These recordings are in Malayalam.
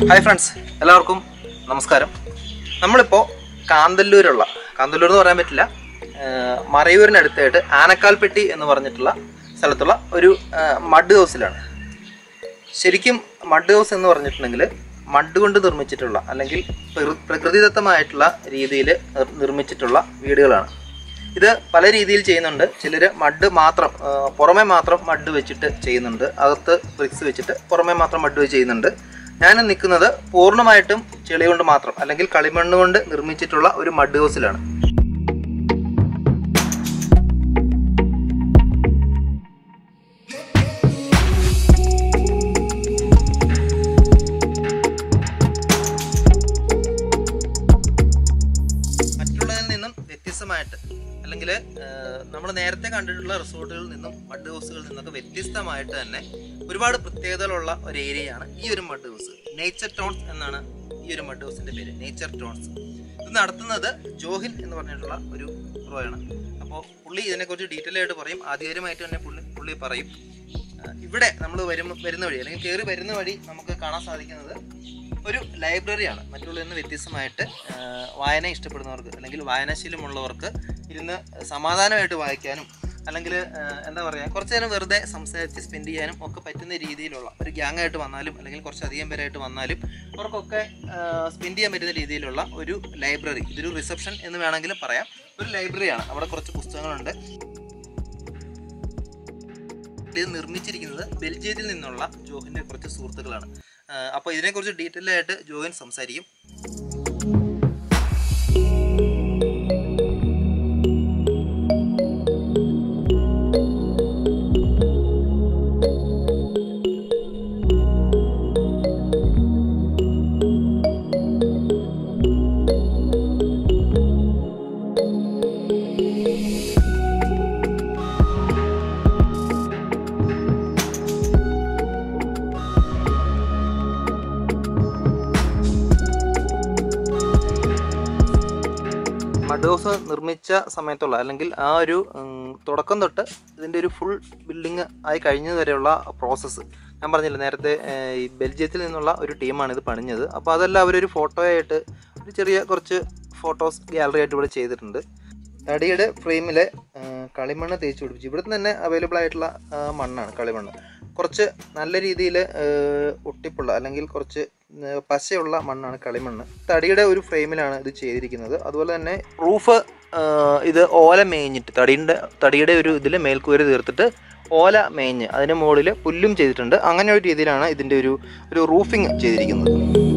ഹായ് ഫ്രണ്ട്സ് എല്ലാവർക്കും നമസ്കാരം നമ്മളിപ്പോൾ കാന്തല്ലൂരുള്ള കാന്തല്ലൂർ എന്ന് പറയാൻ പറ്റില്ല ആഹ് മറയൂരിനടുത്തായിട്ട് ആനക്കാൽപ്പെട്ടി എന്ന് പറഞ്ഞിട്ടുള്ള സ്ഥലത്തുള്ള ഒരു ആഹ് മഡ് ഹൗസിലാണ് ശരിക്കും മഡ് ഹൗസ് എന്ന് പറഞ്ഞിട്ടുണ്ടെങ്കിൽ മഡ് കൊണ്ട് നിർമ്മിച്ചിട്ടുള്ള അല്ലെങ്കിൽ പ്രകൃ- പ്രകൃതിദത്തമായിട്ടുള്ള രീതിയിൽ നിർമ്മിച്ചിട്ടുള്ള വീടുകളാണ് ഇത് പല രീതിയിൽ ചെയ്യുന്നുണ്ട് ചിലർ മഡ് മാത്രം ആ, പുറമെ മാത്രം മഡ് വെച്ചിട്ട് ചെയ്യുന്നുണ്ട് അകത്ത് ബ്രിക്സ് വെച്ചിട്ട് പുറമെ മാത്രം മഡ് വെച്ച് ചെയ്യുന്നുണ്ട് ഞാൻ നിൽക്കുന്നത് പൂർണ്ണമായിട്ടും ചെളി കൊണ്ട് മാത്രം അല്ലെങ്കിൽ കളിമണ്ണ് കൊണ്ട് നിർമ്മിച്ചിട്ടുള്ള ഒരു മഡ് ഹൗസിലാണ് മറ്റുള്ളതിൽ നിന്നും വ്യത്യസ്തമായിട്ട് അല്ലെങ്കിൽ നമ്മൾ നേരത്തെ കണ്ടിട്ടുള്ള റിസോർട്ടുകളിൽ നിന്നും മഡ് ഹൗസുകളിൽ നിന്നൊക്കെ വ്യത്യസ്തമായിട്ട് തന്നെ ഒരുപാട് പ്രത്യേകതകളുള്ള ഒരു ഏരിയയാണ് ഈ ഒരു മഡ് ഹൗസ് നേച്ചർ ടോൺസ് എന്നാണ് ഈ ഒരു മഡ് ഹൗസിന്റെ പേര് നേച്ചർ ടോൺസ് ഇത് നടത്തുന്നത് ജോഹിൻ എന്ന് പറഞ്ഞിട്ടുള്ള ഒരു പ്രോയാണ് അപ്പോൾ പുള്ളി ഇതിനെക്കുറിച്ച് ഡീറ്റെയിൽ ആയിട്ട് പറയും ആധികാരികമായിട്ട് തന്നെ പുള്ളി പുള്ളി പറയും ആ, ഇവിടെ നമ്മൾ വരും വരുന്ന വഴി അല്ലെങ്കിൽ കയറി വരുന്ന വഴി നമുക്ക് കാണാൻ സാധിക്കുന്നത് ഒരു ലൈബ്രറിയാണ് മറ്റുള്ളതിൽ നിന്ന് വ്യത്യസ്തമായിട്ട് ആ, വായന ഇഷ്ടപ്പെടുന്നവർക്ക് അല്ലെങ്കിൽ വായനാശീലമുള്ളവർക്ക് ഇരുന്ന് സമാധാനമായിട്ട് വായിക്കാനും അല്ലെങ്കിൽ ആ, എന്താ പറയുക കുറച്ച് നേരം വെറുതെ സംസാരിച്ച് സ്പെൻഡ് ചെയ്യാനും ഒക്കെ പറ്റുന്ന രീതിയിലുള്ള ഒരു ഗ്യാങ് ആയിട്ട് വന്നാലും അല്ലെങ്കിൽ കുറച്ചധികം പേരായിട്ട് വന്നാലും അവർക്കൊക്കെ സ്പെൻഡ് ചെയ്യാൻ പറ്റുന്ന രീതിയിലുള്ള ഒരു ലൈബ്രറി ഇതൊരു റിസപ്ഷൻ എന്ന് വേണമെങ്കിലും പറയാം ഒരു ലൈബ്രറിയാണ് അവിടെ കുറച്ച് പുസ്തകങ്ങളുണ്ട് ഇത് നിർമ്മിച്ചിരിക്കുന്നത് ബെൽജിയത്തിൽ നിന്നുള്ള ജോഹിന്റെ കുറച്ച് സുഹൃത്തുക്കളാണ് അപ്പോൾ ഇതിനെക്കുറിച്ച് ഡീറ്റെയിൽ ആയിട്ട് ജോഹിൻ സംസാരിക്കും മഡ് ഹൗസ് നിർമ്മിച്ച സമയത്തുള്ള അല്ലെങ്കിൽ ആ ഒരു ഉം, തുടക്കം തൊട്ട് ഇതിൻ്റെ ഒരു ഫുൾ ബിൽഡിങ് ആയി കഴിഞ്ഞത് വരെയുള്ള പ്രോസസ്സ് ഞാൻ പറഞ്ഞില്ല നേരത്തെ ഏർ, ഈ ബെൽജിയത്തിൽ നിന്നുള്ള ഒരു ടീമാണ് ഇത് പണിഞ്ഞത് അപ്പോൾ അതെല്ലാം അവരൊരു ഫോട്ടോയായിട്ട് ഒരു ചെറിയ കുറച്ച് ഫോട്ടോസ് ഗാലറി ആയിട്ട് ഇവിടെ ചെയ്തിട്ടുണ്ട് തടിയുടെ ഫ്രെയിമിൽ കളിമണ്ണ് തേച്ച് പിടിപ്പിച്ചു ഇവിടെ തന്നെ അവൈലബിൾ ആയിട്ടുള്ള ആ, മണ്ണാണ് കളിമണ്ണ് കുറച്ച് നല്ല രീതിയിൽ ഒട്ടിപ്പുള്ള അല്ലെങ്കിൽ കുറച്ച് ഏർ, പശയുള്ള മണ്ണാണ് കളിമണ്ണ് തടിയുടെ ഒരു ഫ്രെയിമിലാണ് ഇത് ചെയ്തിരിക്കുന്നത് അതുപോലെ തന്നെ റൂഫ് ഇത് ഓല മേഞ്ഞിട്ട് തടിയുടെ തടിയുടെ ഒരു ഇതിൽ മേൽക്കൂര തീർത്തിട്ട് ഓല മേഞ്ഞ് അതിന് മുകളിൽ പുല്ലും ചെയ്തിട്ടുണ്ട് അങ്ങനെ ഒരു രീതിയിലാണ് ഇതിൻ്റെ ഒരു ഒരു റൂഫിംഗ് ചെയ്തിരിക്കുന്നത്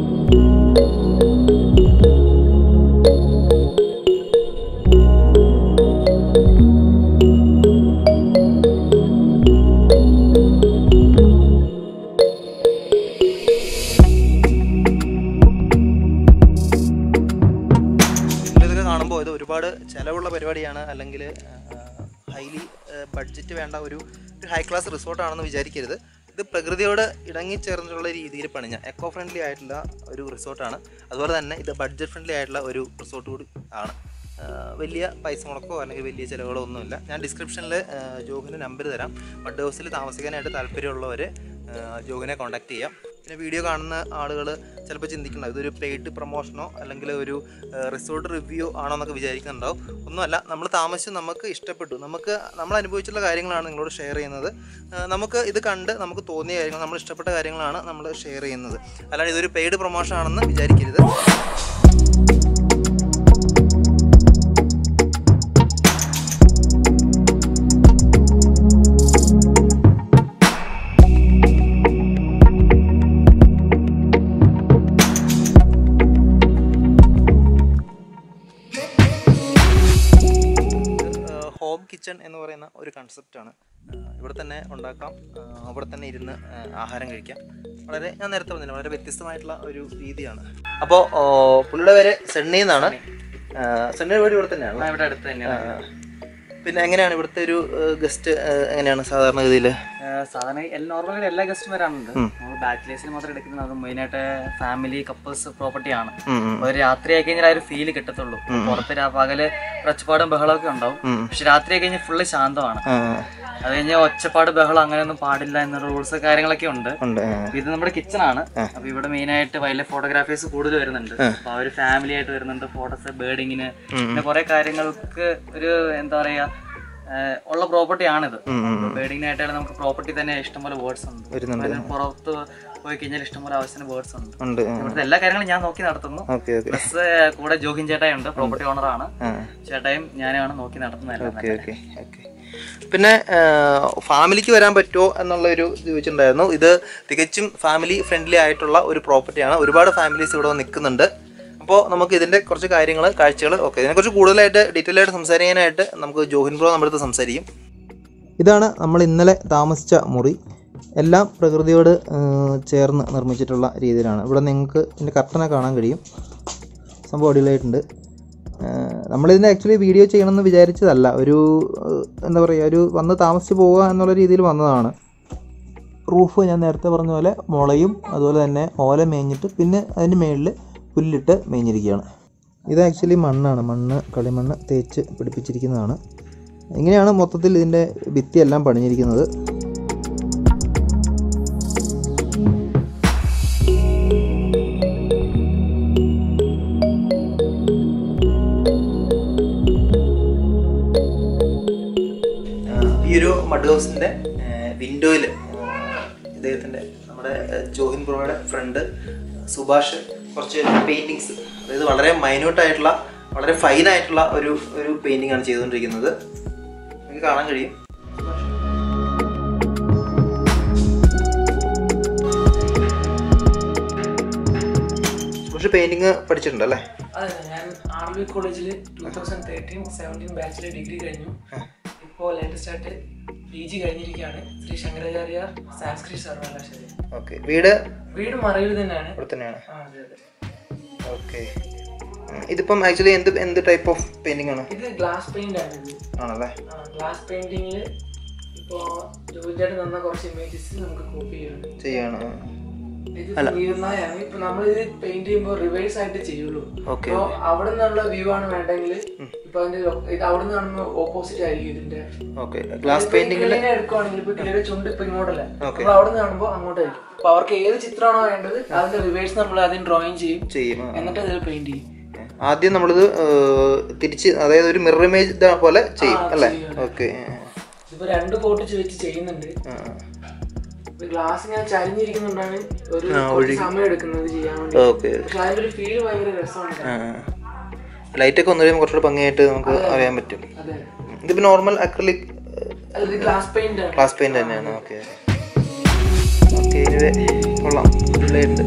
ഇതൊക്കെ കാണുമ്പോൾ ഇത് ഒരുപാട് ചിലവുള്ള പരിപാടിയാണ് അല്ലെങ്കിൽ ഹൈലി ബഡ്ജറ്റ് വേണ്ട ഒരു ഒരു ഹൈ ക്ലാസ് റിസോർട്ടാണെന്ന് വിചാരിക്കരുത് ഇത് പ്രകൃതിയോട് ഇണങ്ങിച്ചേർന്നിട്ടുള്ള രീതിയിൽ പണിഞ്ഞ എക്കോ ഫ്രണ്ട്ലി ആയിട്ടുള്ള ഒരു റിസോർട്ടാണ് അതുപോലെ തന്നെ ഇത് ബഡ്ജറ്റ് ഫ്രണ്ട്ലി ആയിട്ടുള്ള ഒരു റിസോർട്ട് കൂടി ആണ് ആ, വലിയ പൈസ മുടക്കോ അല്ലെങ്കിൽ വലിയ ചിലവുകളോ ഒന്നുമില്ല ഞാൻ ഡിസ്ക്രിപ്ഷനിൽ ജോഗിൻ്റെ നമ്പർ തരാം ബഡ് ഹൗസിൽ താമസിക്കാനായിട്ട് താല്പര്യമുള്ളവർ ജോഗിനെ കോൺടാക്ട് ചെയ്യാം പിന്നെ വീഡിയോ കാണുന്ന ആളുകൾ ചിലപ്പോൾ ചിന്തിക്കണം ഇതൊരു പെയ്ഡ് പ്രൊമോഷനോ അല്ലെങ്കിൽ ഒരു റിസോർട്ട് റിവ്യൂ ആണോ എന്നൊക്കെ വിചാരിക്കുന്നുണ്ടാവും ഒന്നുമല്ല നമ്മൾ താമസിച്ച് നമുക്ക് ഇഷ്ടപ്പെട്ടു നമുക്ക് നമ്മൾ അനുഭവിച്ചിട്ടുള്ള കാര്യങ്ങളാണ് നിങ്ങളോട് ഷെയർ ചെയ്യുന്നത് ആ, നമുക്ക് ഇത് കണ്ട് നമുക്ക് തോന്നിയ കാര്യങ്ങൾ നമ്മൾ ഇഷ്ടപ്പെട്ട കാര്യങ്ങളാണ് നമ്മൾ ഷെയർ ചെയ്യുന്നത് അല്ലാണ്ട് ഇതൊരു പെയ്ഡ് പ്രൊമോഷൻ ആണെന്ന് വിചാരിക്കരുത് ഹോം കിച്ചൺ എന്ന് പറയുന്ന ഒരു കൺസെപ്റ്റാണ് ഇവിടെ തന്നെ ഉണ്ടാക്കാം ആ, അവിടെ തന്നെ ഇരുന്ന് ആ, ആഹാരം കഴിക്കാം വളരെ ഞാൻ നേരത്തെ പറഞ്ഞില്ല വളരെ വ്യത്യസ്തമായിട്ടുള്ള ഒരു രീതിയാണ് അപ്പോൾ പുള്ളിയുടെ പേര് സെണ്ണി എന്നാണ് സെണ്ണിയുടെ വീട് ഇവിടെ തന്നെയാണ് ഇവിടെ അടുത്ത് തന്നെയാണ് പിന്നെ എങ്ങനെയാണ് ഇവിടുത്തെ ഒരു ഗസ്റ്റ് എങ്ങനെയാണ് സാധാരണഗതിയിൽ ഏഹ് സാധാരണ എല്ലാ നോർമലി എല്ലാ ഗസ്റ്റും വരാറുണ്ട് നമ്മൾ ബാച്ചിലേഴ്സിന് മാത്രം എടുക്കുന്നത് അത് മെയിനായിട്ട് ഫാമിലി കപ്പിൾസ് പ്രോപ്പർട്ടി ആണ് ഒരു രാത്രി ആയി കഴിഞ്ഞാൽ ആ ഒരു ഫീല് കിട്ടത്തുള്ളൂ പുറത്ത് രാ- പകല് ഒച്ചപ്പാടും ബഹളമൊക്കെ ഉണ്ടാവും പക്ഷെ രാത്രി ആയി കഴിഞ്ഞാൽ ഫുള്ള് ശാന്തമാണ് അത് കഴിഞ്ഞാൽ ഒച്ചപ്പാട് ബഹളം അങ്ങനെയൊന്നും പാടില്ല എന്ന റൂൾസ് കാര്യങ്ങളൊക്കെ ഉണ്ട് ഉണ്ട് ആ. അപ്പൊ ഇത് നമ്മുടെ കിച്ചൺ ആണ് അപ്പൊ ഇവിടെ മെയിൻ ആയിട്ട് വൈൽഡ് ലൈഫ് ഫോട്ടോഗ്രാഫേഴ്സ് കൂടുതൽ വരുന്നുണ്ട് അപ്പൊ അവര് ഫാമിലി ആയിട്ട് വരുന്നുണ്ട് ഫോട്ടോസ് ബേർഡിങ്ങിന് പിന്നെ കുറെ കാര്യങ്ങൾക്ക് ഒരു എന്താ പറയാ ഏഹ് ഉള്ള പ്രോപ്പർട്ടി ആണിത് ബേർഡിങ്ങിനായിട്ടാണ് നമുക്ക് പ്രോപ്പർട്ടി തന്നെ ഇഷ്ടംപോലെ വേർഡ്സ് ഉണ്ട് വരുന്നുണ്ട് അതിന് പുറത്ത് പോയി കഴിഞ്ഞാൽ ഇഷ്ടംപോലെ ആവശ്യത്തിന് വേർഡ്സ് ഉണ്ട് ഉണ്ട് ഇവിടുത്തെ എല്ലാ കാര്യങ്ങളും ഞാൻ നോക്കി നടത്തുന്നു ഓക്കെ ഓക്കെ പ്ലസ് കൂടെ ജോഗിൻ ചേട്ടായുണ്ട് പ്രോപ്പർട്ടി ഓണറാണ് ആ ചേട്ടായും ഞാനുമാണ് നോക്കി നടത്തുന്നതെല്ലാം ഓക്കെ ഓക്കെ ഓക്കെ പിന്നെ ഫാമിലിക്ക് വരാൻ പറ്റുമോ എന്നുള്ള ഒരു ഇത് ചോദിച്ചിട്ടുണ്ടായിരുന്നു ഇത് തികച്ചും ഫാമിലി ഫ്രണ്ട്ലി ആയിട്ടുള്ള ഒരു പ്രോപ്പർട്ടിയാണ് ഒരുപാട് ഫാമിലീസ് ഇവിടെ വന്ന് നിൽക്കുന്നുണ്ട് അപ്പോൾ നമുക്ക് ഇതിൻ്റെ കുറച്ച് കാര്യങ്ങൾ കാഴ്ചകൾ ഓക്കെ ഇതിനെക്കുറിച്ച് കൂടുതലായിട്ട് ഡീറ്റെയിൽ ആയിട്ട് സംസാരിക്കാനായിട്ട് നമുക്ക് ജോഹിൻ ബ്രോ നമ്മുടെ അടുത്ത് സംസാരിക്കും ഇതാണ് നമ്മൾ ഇന്നലെ താമസിച്ച മുറി എല്ലാം പ്രകൃതിയോട് ചേർന്ന് നിർമ്മിച്ചിട്ടുള്ള രീതിയിലാണ് ഇവിടെ നിങ്ങൾക്ക് ഇതിൻ്റെ കർട്ടനെ കാണാൻ കഴിയും സംഭവം അടിപൊളിയായിട്ടുണ്ട് നമ്മളിതിനെ ആക്ച്വലി വീഡിയോ ചെയ്യണമെന്ന് വിചാരിച്ചതല്ല ഒരു ഏഹ്, എന്താ പറയുക ഒരു വന്ന് താമസിച്ച് പോവുക എന്നുള്ള രീതിയിൽ വന്നതാണ് റൂഫ് ഞാൻ നേരത്തെ പറഞ്ഞ പോലെ മുളയും അതുപോലെ തന്നെ ഓല മേഞ്ഞിട്ട് പിന്നെ അതിൻ്റെ മേളിൽ പുല്ലിട്ട് മേഞ്ഞിരിക്കുകയാണ് ഇത് ആക്ച്വലി മണ്ണാണ് മണ്ണ് കളിമണ്ണ് തേച്ച് പിടിപ്പിച്ചിരിക്കുന്നതാണ് ഇങ്ങനെയാണ് മൊത്തത്തിൽ ഇതിൻ്റെ ഭിത്തിയെല്ലാം പണിഞ്ഞിരിക്കുന്നത് ഈ ഒരു മഡ് ഹൗസിൻ്റെ വിൻഡോയിൽ ഇദ്ദേഹത്തിൻ്റെ നമ്മുടെ ഏഹ്, ജോഹിൻ ബ്രോയുടെ ഫ്രണ്ട് സുഭാഷ് കുറച്ച് പെയിൻറ്റിങ്സ് അതായത് വളരെ മൈന്യൂട്ട് ആയിട്ടുള്ള വളരെ ഫൈൻ ആയിട്ടുള്ള ഒരു ഒരു പെയിൻറ്റിംഗ് ആണ് ചെയ്തുകൊണ്ടിരിക്കുന്നത് നിങ്ങൾക്ക് കാണാൻ കഴിയും സുഭാഷ് പെയിൻറ്റിങ് പഠിച്ചിട്ടുണ്ടല്ലേ അതെ ഞാൻ ആർ വി കോളേജിൽ ടൂ തൗസൻഡ് തേർട്ടീൻ സെവൻറ്റീൻ ബാച്ചിൽ ഡിഗ്രി കഴിഞ്ഞു ഇപ്പോൾ ലേറ്റസ്റ്റ് ആയിട്ട് പി ജി കഴിഞ്ഞിരിക്കുകയാണ് ശ്രീ ശങ്കരാചാര്യ സാംസ്കൃത് സർവകലാശാല ഓക്കെ വീട് വീട് മറയൂർ തന്നെയാണ് ഇവിടെ തന്നെയാണ് ആ, അതെ അതെ ഓക്കെ ഇതിപ്പം ആക്ച്വലി എന്ത് എന്ത് ടൈപ്പ് ഓഫ് പെയിൻറ്റിംഗ് ആണ് ഇത് ഗ്ലാസ് പെയിന്റ് ആണ് ഇത് ആണല്ലേ ഗ്ലാസ് പെയിന്റിങ്ങിൽ ഇപ്പോൾ ജോലിയായിട്ട് തന്ന കുറച്ച് ഇമേജസ് നമുക്ക് കോപ്പി ചെയ്യണം ചെയ്യാണ് ഇത് നീർനായാണ് ഇപ്പൊ നമ്മൾ ഇത് പെയിന്റ് ചെയ്യുമ്പോൾ റിവേഴ്സ് ആയിട്ട് ചെയ്യുള്ളൂ ഓക്കെ അപ്പോൾ അവിടെ നിന്നുള്ള വ്യൂ ആണ് വേണ്ടെങ്കിൽ ഇപ്പൊ അതിന്റെ ലൊ- ഇത് അവിടെ നിന്ന് കാണുമ്പോൾ ഓപ്പോസിറ്റ് ആയിരിക്കും ഇതിന്റെ ഓക്കെ ഗ്ലാസ് പെയിൻറ്റിങ്ങിൽ കിളിനെ എടുക്കുവാണെങ്കിൽ ഇപ്പൊ കിളിയുടെ ചുണ്ട് ഇപ്പൊ ഇങ്ങോട്ടല്ല നമ്മൾ അവിടെ നിന്ന് കാണുമ്പോൾ അങ്ങോട്ടായിരിക്കും അപ്പൊ അവർക്ക് ഏത് ചിത്രമാണോ വേണ്ടത് അതിന്റെ റിവേഴ്സ് നമ്മൾ ആദ്യം ഡ്രോയിങ് ചെയ്യും ചെയ്യും ആ. എന്നിട്ട് അതിൽ പെയിന്റ് ചെയ്യും ആദ്യം നമ്മളിത് ഏർ, തിരിച്ച് അതായത് ഒരു മിറർ ഇമേജ് പോലെ ചെയ്യും അല്ലേ ഓക്കെ ഇപ്പൊ രണ്ട് കോട്ട് വെച്ച് ചെയ്യുന്നുണ്ട് ഗ്ലാസ് ഇങ്ങനെ ചരിഞ്ഞിരിക്കുന്നുണ്ടാണ് ഒരു കുറച്ച് സമയം എടുക്കുന്നത് ചെയ്യാൻ വേണ്ടി ഓക്കെ പക്ഷെ അതിന്റെ ഒരു ഫീൽ ഭയങ്കര രസമാണ് ലൈറ്റൊക്കെ ഒന്ന് കഴിയുമ്പോൾ കുറച്ചുകൂടെ ഭംഗിയായിട്ട് നമുക്ക് അറിയാൻ പറ്റും അതെ ഇതിപ്പോൾ നോർമൽ അക്രലിക് അല്ല, ഇത് ഗ്ലാസ് പെയിന്റ് ആണ് ഗ്ലാസ് പെയിന്റ് തന്നെയാണ് ഓക്കെ ഓക്കെ എനിവേ കൊള്ളാം ഉണ്ട്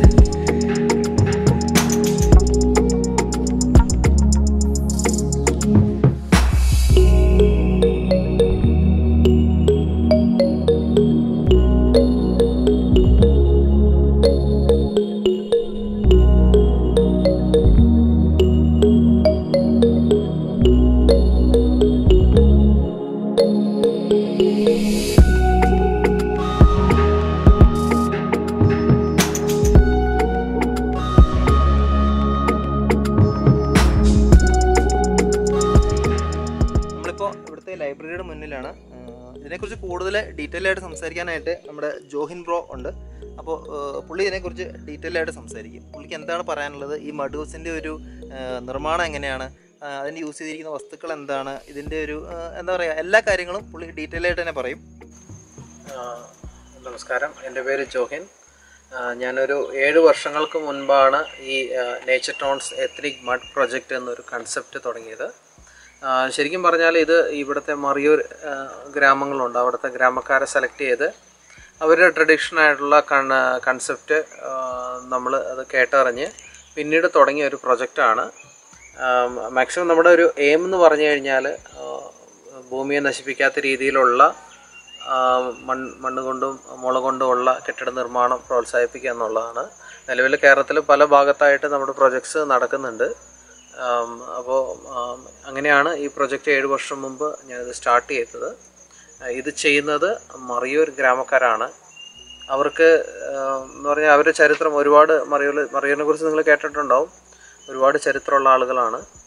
നമ്മളിപ്പോൾ ഇവിടുത്തെ ലൈബ്രറിയുടെ മുന്നിലാണ് ആഹ് ഇതിനെക്കുറിച്ച് കൂടുതൽ ഡീറ്റെയിൽ ആയിട്ട് സംസാരിക്കാനായിട്ട് നമ്മുടെ ജോഹിൻ ബ്രോ ഉണ്ട് അപ്പോൾ പുള്ളി ഇതിനെക്കുറിച്ച് ഡീറ്റെയിൽ ആയിട്ട് സംസാരിക്കും പുള്ളിക്ക് എന്താണ് പറയാനുള്ളത് ഈ മഡൂസിൻ്റെ ഒരു ആഹ് നിർമ്മാണം എങ്ങനെയാണ് ആഹ് അതിന് യൂസ് ചെയ്തിരിക്കുന്ന വസ്തുക്കൾ എന്താണ് ഇതിൻ്റെ ഒരു ആഹ് എന്താ പറയുക എല്ലാ കാര്യങ്ങളും പുള്ളി ഡീറ്റെയിൽ ആയിട്ട് തന്നെ പറയും ആ, നമസ്കാരം എൻ്റെ പേര് ജോഹിൻ ആ, ഞാനൊരു ഏഴ് വർഷങ്ങൾക്ക് മുൻപാണ് ഈ nature tones ethnic mud project എന്നൊരു കൺസെപ്റ്റ് തുടങ്ങിയത് ആ, ശരിക്കും പറഞ്ഞാൽ ഇത് ഇവിടുത്തെ മറിയൂർ ആ, ഗ്രാമങ്ങളുണ്ട് അവിടുത്തെ ഗ്രാമക്കാരെ സെലക്ട് ചെയ്ത് അവരുടെ ട്രഡീഷണൽ ആയിട്ടുള്ള കൺ കൺസെപ്റ്റ് നമ്മൾ അത് കേട്ടറിഞ്ഞ് പിന്നീട് തുടങ്ങിയ ഒരു പ്രൊജക്റ്റാണ് മാക്സിമം നമ്മുടെ ഒരു എയിം എന്ന് പറഞ്ഞു കഴിഞ്ഞാൽ ഭൂമിയെ നശിപ്പിക്കാത്ത രീതിയിലുള്ള ആ, മണ്ണ് മണ്ണ് കൊണ്ടും മുള കൊണ്ടും ഉള്ള കെട്ടിട നിർമ്മാണം പ്രോത്സാഹിപ്പിക്കുക എന്നുള്ളതാണ് നിലവിൽ കേരളത്തിൽ പല ഭാഗത്തായിട്ട് നമ്മുടെ പ്രൊജക്ട്സ് നടക്കുന്നുണ്ട് അപ്പോൾ അങ്ങനെയാണ് ഈ പ്രൊജക്റ്റ് ഏഴ് വർഷം മുമ്പ് ഞാനിത് സ്റ്റാർട്ട് ചെയ്തത് ആ, ഇത് ചെയ്യുന്നത് മറിയൂർ ഗ്രാമക്കാരാണ് അവർക്ക് ആ, എന്ന് പറഞ്ഞാൽ അവരുടെ ചരിത്രം ഒരുപാട് മറിയൂർ മറിയൂരിനെ കുറിച്ച് നിങ്ങൾ കേട്ടിട്ടുണ്ടാവും ഒരുപാട് ചരിത്രമുള്ള ആളുകളാണ്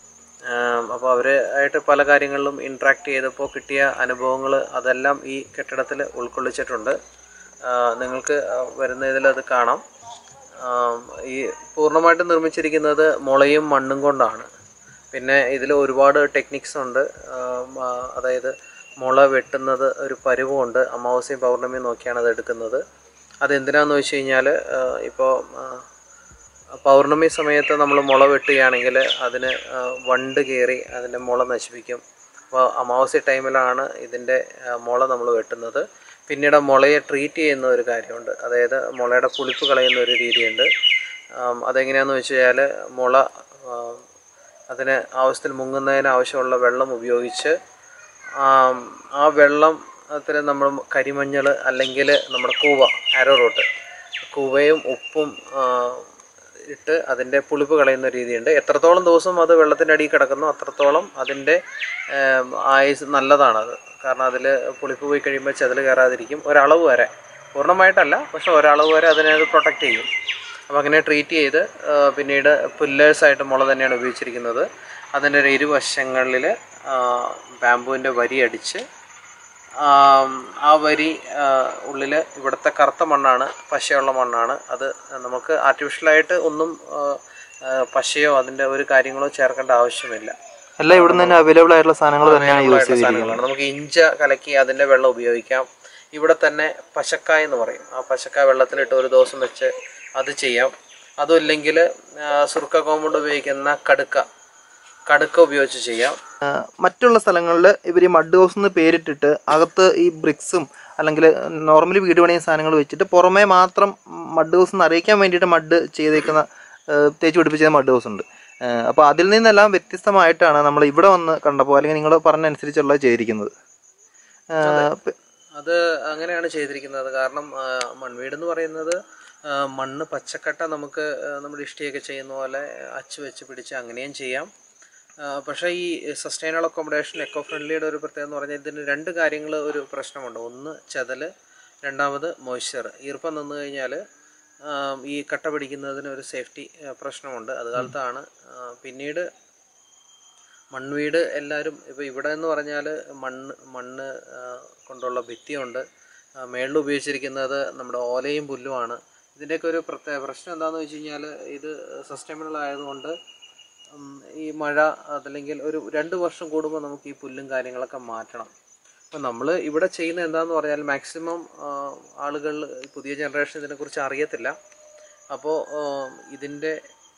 അപ്പോൾ അവരായിട്ട് പല കാര്യങ്ങളിലും ഇൻട്രാക്ട് ചെയ്തപ്പോൾ കിട്ടിയ അനുഭവങ്ങൾ അതെല്ലാം ഈ കെട്ടിടത്തിൽ ഉൾക്കൊള്ളിച്ചിട്ടുണ്ട് ആ, നിങ്ങൾക്ക് ആ, വരുന്ന ഇതിൽ അത് കാണാം ആം, ഈ പൂർണ്ണമായിട്ടും നിർമ്മിച്ചിരിക്കുന്നത് മുളയും മണ്ണും കൊണ്ടാണ് പിന്നെ ഇതിൽ ഒരുപാട് ടെക്നിക്സ് ഉണ്ട് ആം, ആ, അതായത് മുള വെട്ടുന്നത് ഒരു പരുവമുണ്ട് അമാവാസ്യയും പൗർണമിയും നോക്കിയാണ് അത് എടുക്കുന്നത് അതെന്തിനാന്ന് വെച്ച് കഴിഞ്ഞാൽ ഇപ്പോൾ പൗർണമി സമയത്ത് നമ്മൾ മുള വെട്ടുകയാണെങ്കിൽ അതിന് ആ, വണ്ട് കയറി അതിൻ്റെ മുള നശിപ്പിക്കും അപ്പോൾ അമാവാസ്യ ടൈമിലാണ് ഇതിൻ്റെ ആ, മുള നമ്മൾ വെട്ടുന്നത് പിന്നീട് ആ മുളയെ ട്രീറ്റ് ചെയ്യുന്ന ഒരു കാര്യമുണ്ട് അതായത് മുളയുടെ പുളിപ്പ് കളയുന്ന ഒരു രീതിയുണ്ട് ആം, അതെങ്ങനെയാണെന്ന് വെച്ച് കഴിഞ്ഞാൽ മുള ആ, അതിന് ആവശ്യത്തിൽ മുങ്ങുന്നതിന് ആവശ്യമുള്ള വെള്ളം ഉപയോഗിച്ച് ആം, ആ വെള്ളത്തിൽ നമ്മൾ കരിമഞ്ഞൾ അല്ലെങ്കിൽ നമ്മുടെ കൂവ ആരോ റൂട്ട് കൂവയും ഉപ്പും ആ, ഇട്ട് അതിൻ്റെ പുളിപ്പ് കളയുന്ന രീതിയുണ്ട് എത്രത്തോളം ദിവസം അത് വെള്ളത്തിൻ്റെ അടിയിൽ കിടക്കുന്നോ അത്രത്തോളം അതിൻ്റെ ഏം, ആയുസ് നല്ലതാണത് കാരണം അതിൽ പുളിപ്പ് പോയി കഴിയുമ്പോൾ ചെതൽ കയറാതിരിക്കും ഒരളവ് വരെ പൂർണ്ണമായിട്ടല്ല പക്ഷെ ഒരളവ് വരെ അതിനെ അത് പ്രൊട്ടക്റ്റ് ചെയ്യും അപ്പോൾ അങ്ങനെ ട്രീറ്റ് ചെയ്ത് ആ, പിന്നീട് പുല്ലേഴ്സായിട്ട് മുള തന്നെയാണ് ഉപയോഗിച്ചിരിക്കുന്നത് അതിൻ്റെ ഒരു ഇരുവശങ്ങളിൽ ബാമ്പുവിൻ്റെ വരി അടിച്ച് ആം, ആ വരി ഉള്ളിൽ ഇവിടുത്തെ കറുത്ത മണ്ണാണ് പശയുള്ള മണ്ണാണ് അത് നമുക്ക് ആർട്ടിഫിഷ്യലായിട്ട് ഒന്നും ആ, ആ, പശയോ അതിൻ്റെ ഒരു കാര്യങ്ങളോ ചേർക്കേണ്ട ആവശ്യമില്ല എല്ലാം ഇവിടുന്ന് തന്നെ അവൈലബിൾ ആയിട്ടുള്ള സാധനങ്ങൾ തന്നെയാണ് യൂസ് ആയിട്ടുള്ള സാധനങ്ങളാണ് നമുക്ക് ഇഞ്ച കലക്കി അതിൻ്റെ വെള്ളം ഉപയോഗിക്കാം ഇവിടെ തന്നെ പശക്കായ എന്ന് പറയും ആ പശക്കായ വെള്ളത്തിലിട്ട് ഒരു ദിവസം വെച്ച് അത് ചെയ്യാം അതും ഇല്ലെങ്കിൽ സുർക്ക കോമ്പൗണ്ട് ഉപയോഗിക്കുന്ന കടുക്ക കടുക്ക ഉപയോഗിച്ച് ചെയ്യാം മറ്റുള്ള സ്ഥലങ്ങളിൽ ഇവർ ഈ മഡ് ഹൗസ് എന്ന് പേരിട്ടിട്ട് അകത്ത് ഈ ബ്രിക്സും അല്ലെങ്കിൽ നോർമലി വീട് പണിയുന്ന സാധനങ്ങൾ വെച്ചിട്ട് പുറമേ മാത്രം മഡ് ഹൗസ് എന്ന് അറിയിക്കാൻ വേണ്ടിയിട്ട് മഡ് ചെയ്തേക്കുന്ന ആ, തേച്ച് പിടിപ്പിച്ച മഡ് ഹൗസ് ഉണ്ട് അപ്പോൾ അതിൽ നിന്നെല്ലാം വ്യത്യസ്തമായിട്ടാണ് നമ്മൾ ഇവിടെ വന്ന് കണ്ടപ്പോൾ അല്ലെങ്കിൽ നിങ്ങൾ പറഞ്ഞ അനുസരിച്ചുള്ള ചെയ്തിരിക്കുന്നത് ആ, പ- അത് അങ്ങനെയാണ് ചെയ്തിരിക്കുന്നത് കാരണം ആ, മൺവീട് എന്ന് പറയുന്നത് ആ, മണ്ണ് പച്ചക്കട്ട നമുക്ക് ആ, നമ്മുടെ ഇഷ്ടിയൊക്കെ ചെയ്യുന്ന പോലെ അച്ച് വെച്ച് പിടിച്ച് അങ്ങനെയും ചെയ്യാം ആ, പക്ഷേ ഈ സസ്റ്റൈനബിൾ അക്കോമഡേഷൻ എക്കോ ഫ്രണ്ട്ലിയുടെ ഒരു പ്രത്യേകത എന്ന് പറഞ്ഞാൽ ഇതിന് രണ്ട് കാര്യങ്ങൾ ഒരു പ്രശ്നമുണ്ട് ഒന്ന് ചെതൽ രണ്ടാമത് മോയ്സ്ചർ ഈർപ്പം നിന്ന് കഴിഞ്ഞാൽ ഈ കട്ട പിടിക്കുന്നതിന് ഒരു സേഫ്റ്റി പ്രശ്നമുണ്ട് അത് കാലത്താണ് ആ, പിന്നീട് മൺവീട് എല്ലാവരും ഇപ്പോൾ ഇവിടെ എന്ന് പറഞ്ഞാൽ മണ്ണ് മണ്ണ് ആ, കൊണ്ടുള്ള ഭിത്തിയുണ്ട് ആ, മേളിൽ ഉപയോഗിച്ചിരിക്കുന്നത് നമ്മുടെ ഓലയും പുല്ലുമാണ് ഇതിൻ്റെയൊക്കെ ഒരു പ്രത്യേക പ്രശ്നം എന്താണെന്ന് വെച്ച് കഴിഞ്ഞാൽ ഇത് സസ്റ്റൈനബിൾ ആയതുകൊണ്ട് ഉം, ഈ മഴ അതല്ലെങ്കിൽ ഒരു രണ്ട് വർഷം കൂടുമ്പോൾ നമുക്ക് ഈ പുല്ലും കാര്യങ്ങളൊക്കെ മാറ്റണം അപ്പം നമ്മൾ ഇവിടെ ചെയ്യുന്ന എന്താന്ന് പറഞ്ഞാൽ മാക്സിമം ആളുകൾ പുതിയ ജനറേഷൻ ഇതിനെക്കുറിച്ച് അറിയത്തില്ല അപ്പോൾ ഇതിൻ്റെ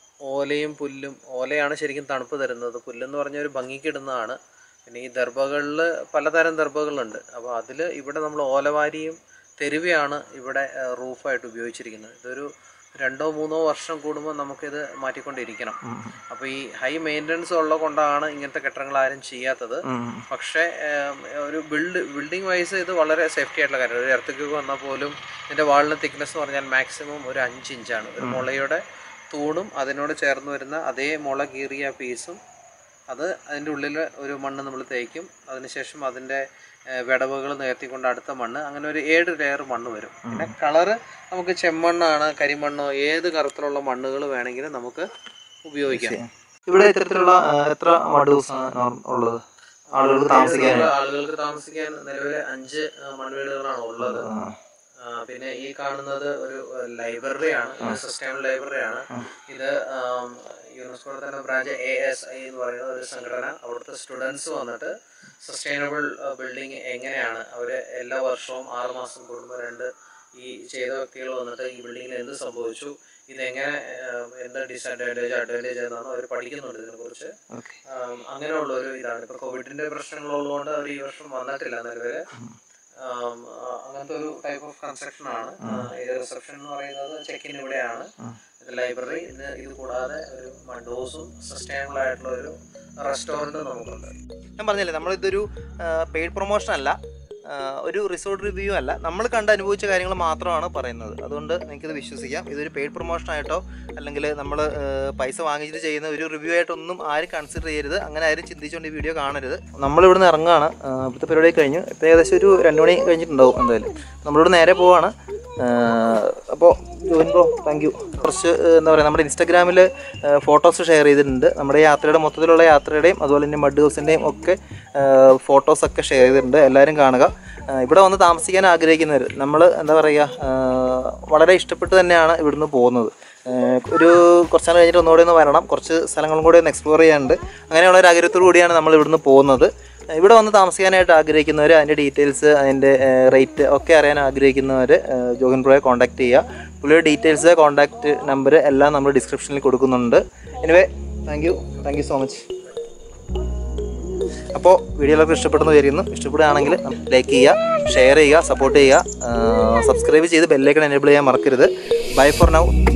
ഓലയും പുല്ലും ഓലയാണ് ശരിക്കും തണുപ്പ് തരുന്നത് പുല്ലെന്ന് പറഞ്ഞ ഒരു ഭംഗിക്ക് ഇടുന്നതാണ് പിന്നെ ഈ ദർഭകളിൽ പലതരം ദർഭകളുണ്ട് അപ്പോൾ അതിൽ ഇവിടെ നമ്മൾ ഓലവാരിയും തെരുവയാണ് ഇവിടെ റൂഫായിട്ട് ഉപയോഗിച്ചിരിക്കുന്നത് ഇതൊരു രണ്ടോ മൂന്നോ വർഷം കൂടുമ്പോൾ നമുക്കിത് മാറ്റിക്കൊണ്ടിരിക്കണം അപ്പോൾ ഈ ഹൈ മെയിൻ്റനൻസ് ഉള്ള കൊണ്ടാണ് ഇങ്ങനത്തെ കെട്ടിടങ്ങൾ ആരും ചെയ്യാത്തത് പക്ഷേ ഏം, ഒരു ബിൽഡ് ബിൽഡിംഗ് വൈസ് ഇത് വളരെ സേഫ്റ്റി ആയിട്ടുള്ള കാര്യമാണ് ഒരു എർത്തക്യൂക്ക് വന്നാൽ പോലും ഇതിൻ്റെ വാളിന് തിക്നെസ് എന്ന് പറഞ്ഞാൽ മാക്സിമം ഒരു അഞ്ച് ഇഞ്ചാണ് ഒരു മുളയുടെ തൂണും അതിനോട് ചേർന്ന് വരുന്ന അതേ മുള കീറിയ പീസും അത് അതിൻ്റെ ഉള്ളിൽ ഒരു മണ്ണ് നമ്മൾ തേക്കും അതിനുശേഷം അതിൻ്റെ വിടവുകൾ നികത്തിക്കൊണ്ട് അടുത്ത മണ്ണ് അങ്ങനെ ഒരു ഏഴ് ലെയർ മണ്ണ് വരും പിന്നെ കളറ് നമുക്ക് ചെമ്മണ്ണാണ് കരിമണ്ണോ ഏത് കറുത്തിലുള്ള മണ്ണുകൾ വേണമെങ്കിലും നമുക്ക് ഉപയോഗിക്കാം ഇവിടെ ഇത്തരത്തിലുള്ള ആ, എത്ര മഡ് ഹൗസ് ആണ് ഉള്ളത് ആളുകൾക്ക് താമസിക്കാൻ ആളുകൾക്ക് താമസിക്കാൻ നിലവിലെ അഞ്ച് ആ, മൺവീടുകളാണ് ഉള്ളത് ആ, പിന്നെ ഈ കാണുന്നത് ഒരു ലൈബ്രറിയാണ് സസ്റ്റൈനബിൾ ലൈബ്രറിയാണ് ഇത് ആം, യുനെസ്കോയുടെ തന്നെ ബ്രാഞ്ച് എ എസ് ഐ എന്ന് പറയുന്ന ഒരു സംഘടന അവിടുത്തെ സ്റ്റുഡൻസ് വന്നിട്ട് സസ്റ്റൈനബിൾ ബിൽഡിംഗ് എങ്ങനെയാണ് അവർ എല്ലാ വർഷവും ആറ് മാസം കൂടുമ്പോൾ രണ്ട് ഈ ചെയ്ത വ്യക്തികൾ വന്നിട്ട് ഈ ബിൽഡിങ്ങിൽ എന്ത് സംഭവിച്ചു ഇതെങ്ങനെ ആ, എന്ത് ഡിസഡ്വാൻറ്റേജ് അഡ്വാൻറ്റേജ് എന്നാണ് അവർ പഠിക്കുന്നുണ്ട് ഇതിനെക്കുറിച്ച് ആം, അങ്ങനെയുള്ള ഒരു ഇതാണ് ഇപ്പൊ കോവിഡിന്റെ പ്രശ്നങ്ങളുള്ളതുകൊണ്ട് അവർ ഈ വർഷം വന്നിട്ടില്ല നിലവില് ആം, ആ, അങ്ങനത്തെ ഒരു ടൈപ്പ് ഓഫ് കൺസ്ട്രക്ഷൻ ആണ് ഇത് റിസപ്ഷൻ എന്ന് പറയുന്നത് ചെക്കിൻ ഇവിടെയാണ് ഇത് ലൈബ്രറി ഇത് ഇത് കൂടാതെ ഒരു മഡോസും സസ്റ്റൈനബിൾ ആയിട്ടുള്ള ഒരു റെസ്റ്റോറൻറ്റ് നമുക്കുണ്ട് ഞാൻ പറഞ്ഞില്ലേ നമ്മളിതൊരു പെയ്ഡ് പ്രൊമോഷൻ അല്ല ആ, ഒരു റിസോർട്ട് റിവ്യൂ അല്ല നമ്മൾ കണ്ട് അനുഭവിച്ച കാര്യങ്ങൾ മാത്രമാണ് പറയുന്നത് അതുകൊണ്ട് നിങ്ങൾക്കിത് വിശ്വസിക്കാം ഇതൊരു പെയ്ഡ് പ്രൊമോഷൻ ആയിട്ടോ അല്ലെങ്കിൽ നമ്മൾ പൈസ വാങ്ങിച്ചിട്ട് ചെയ്യുന്ന ഒരു റിവ്യൂ ആയിട്ടൊന്നും ആരും കൺസിഡർ ചെയ്യരുത് അങ്ങനെ ആരും ചിന്തിച്ചുകൊണ്ട് ഈ വീഡിയോ കാണരുത് നമ്മളിവിടുന്ന് ഇറങ്ങുകയാണ് ആ, ഇവിടുത്തെ പരിപാടി കഴിഞ്ഞു ഇപ്പോൾ ഏകദേശം ഒരു രണ്ട് മണി കഴിഞ്ഞിട്ടുണ്ടാവും എന്തായാലും നമ്മളിവിടെ നേരെ പോവാണ് അപ്പോൾ ജോയിൻ ബ്രോ താങ്ക് യു കുറച്ച് ഏഹ്, എന്താ പറയുക നമ്മുടെ ഇൻസ്റ്റാഗ്രാമിൽ ഫോട്ടോസ് ഷെയർ ചെയ്തിട്ടുണ്ട് നമ്മുടെ യാത്രയുടെ മൊത്തത്തിലുള്ള യാത്രയുടെയും അതുപോലെ തന്നെ മഡ് ഹൗസിൻ്റെയും ഒക്കെ ഫോട്ടോസൊക്കെ ഷെയർ ചെയ്തിട്ടുണ്ട് എല്ലാവരും കാണുക ഏഹ്, ഇവിടെ വന്ന് താമസിക്കാൻ ആഗ്രഹിക്കുന്നവർ നമ്മൾ എന്താ പറയുക ഏഹ്, വളരെ ഇഷ്ടപ്പെട്ട് തന്നെയാണ് ഇവിടുന്ന് പോകുന്നത് ഏഹ്, ഒരു കുറച്ചാൾ കഴിഞ്ഞിട്ട് ഒന്നുകൂടെ ഒന്ന് വരണം കുറച്ച് സ്ഥലങ്ങളും കൂടി ഒന്ന് എക്സ്പ്ലോർ ചെയ്യാനുണ്ട് അങ്ങനെയുള്ള ഒരു ആഗ്രഹത്തോടു കൂടിയാണ് നമ്മൾ ഇവിടുന്ന് പോകുന്നത് ഇവിടെ വന്ന് താമസിക്കാനായിട്ട് ആഗ്രഹിക്കുന്നവർ അതിൻ്റെ ഡീറ്റെയിൽസ് അതിൻ്റെ റേറ്റ് ഒക്കെ അറിയാൻ ആഗ്രഹിക്കുന്നവർ ജോഗൻ ബ്രോയെ കോൺടാക്ട് ചെയ്യുക പുള്ളിയുടെ ഡീറ്റെയിൽസ് കോൺടാക്റ്റ് നമ്പർ എല്ലാം നമ്മൾ ഡിസ്ക്രിപ്ഷനിൽ കൊടുക്കുന്നുണ്ട് anyway thank you thank you so much അപ്പോൾ വീഡിയോ എല്ലാവർക്കും ഇഷ്ടപ്പെടുന്നു വിചാരിക്കുന്നു ഇഷ്ടപ്പെടുകയാണെങ്കിൽ ലൈക്ക് ചെയ്യുക ഷെയർ ചെയ്യുക സപ്പോർട്ട് ചെയ്യുക സബ്സ്ക്രൈബ് ചെയ്ത് ബെല്ലൈക്കൺ എനേബിൾ ചെയ്യാൻ മറക്കരുത് ബൈ ഫോർ നൗ